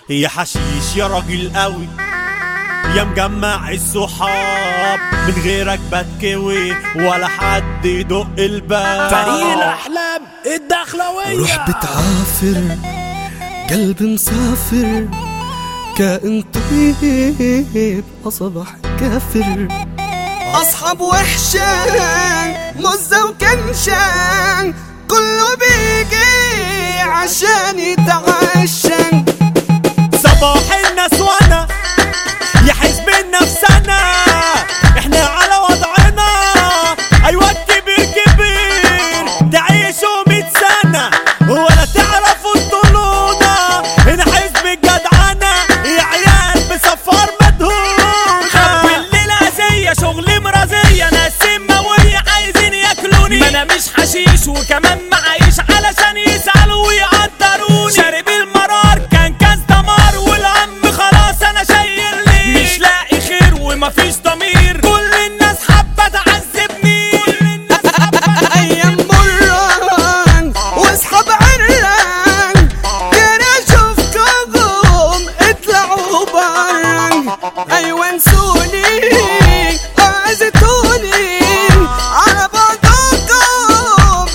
يا حشيش يا راجل قوي يا مجمع الصحاب من غيرك بتكوي ولا حد يدق الباب فريق الاحلام الدخلويه روح بتعافر قلب مسافر كائن طيب أصبح كافر أصحاب وحشان مزة وكنشان كله بيجي عشان يتعشان صباح الناس وانا يا حزب نفسنا احنا على وضعنا ايوه الكبير كبير تعيشوا مية سنة ولا تعرفوا الطلونة هنا حزب الجدعنة يا عيال بسفر مدهونة والليلة زي شغل مرازية ناس سماوية عايزين ياكلوني ما انا مش حشيش وكمان معايش علشان يسألوا ويقدروني شارب المرار كان كاس دمار والهم خلاص انا شايل لي مش لاقي خير ومفيش ضمير كل الناس حابة تعذبني كل الناس أيام مران واصحاب عران كان أشوفكم اطلعوا بران أيوة انسوني أذيتوني على بعضكم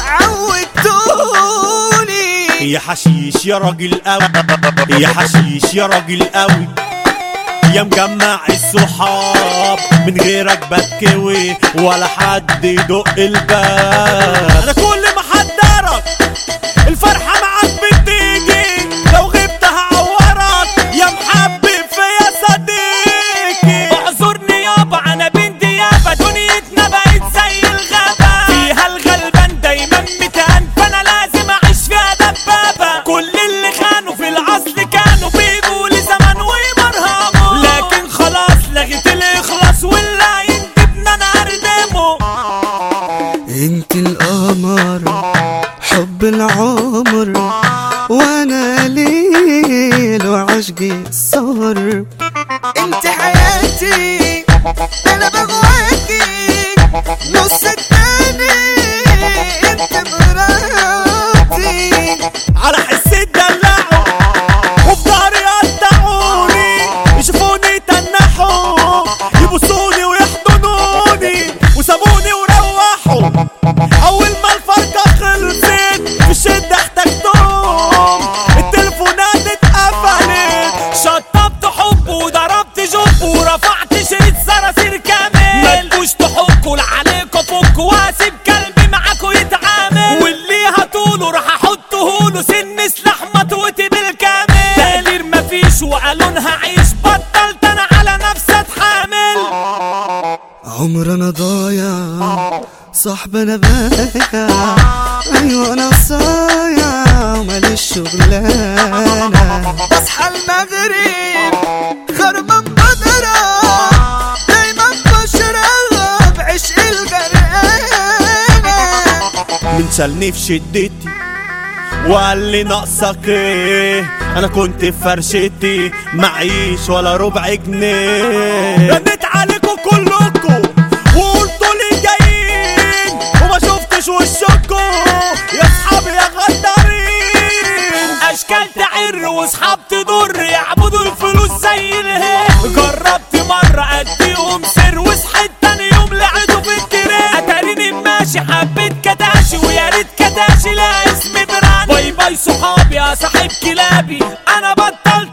عودتوني يا حشيش يا راجل قوي يا حشيش يا راجل قوي يا مجمع الصحاب من غيرك بتكوي ولا حد يدق الباب انا كل ما حضرك الفرحة معاك بتيجي لو غبت هعورك يا محبب فيا صديقي اعذرني يابا انا بنت يابا دنيتنا بقت زي الغابة فيها الغلبان دايما متان فانا لازم اعيش فيها دبابة كل اللي خانوا في الاصل كانوا بيجوا لزمن ومرهموا لكن خلاص لغيت الاخلاص واللي هيندبنا انا اردمه انت القمر حب العمر وانا ليل وعشقي السهر انت حياتي انا بغواكي نص التاني انت مراتي على حس الدلعوا وفي ظهري قطعوني يشوفوني تنحوا يبوسوني ويحضنوني وسابوني وروحوا اول ما الفرقة خلصت في الشدة احتجتهم التليفونات اتقفلت شطبت حب وضربت جب ورفعت شريط صراصير كامل ملكوش تحكوا لا عليكوا فكوا واسيب كلبي معاكوا يتعامل واللي هطوله راح احطه له سن سلاح مطوتي بالكامل تقدير مفيش وقالون هعيش بطلت انا على نفسي اتحامل عمرنا ضايع صاحبنا بايع ايوه انا صايع وماليش شغلانه بصحى المغرب خربان بدرة دايما بشرب عشق الغرقانة من شالني في شدتي وقال لي ناقصك ايه انا كنت في فرشتي معيش ولا ربع جنيه رنيت عليكم كلكم وقلتوا لي جايين وما شفتش وشكم يا اصحابي يا غدارين اشكال تعر واصحاب تضر يعبدوا الفلوس زي الهي جربت مرة اديهم سر وصحيت تاني يوم لقيته في التراب اتاريني ماشي حبيت كتاشي ويا ريت كتاشي لا اسمي براند باي باي صحابي يا صاحب كلابي انا بطلت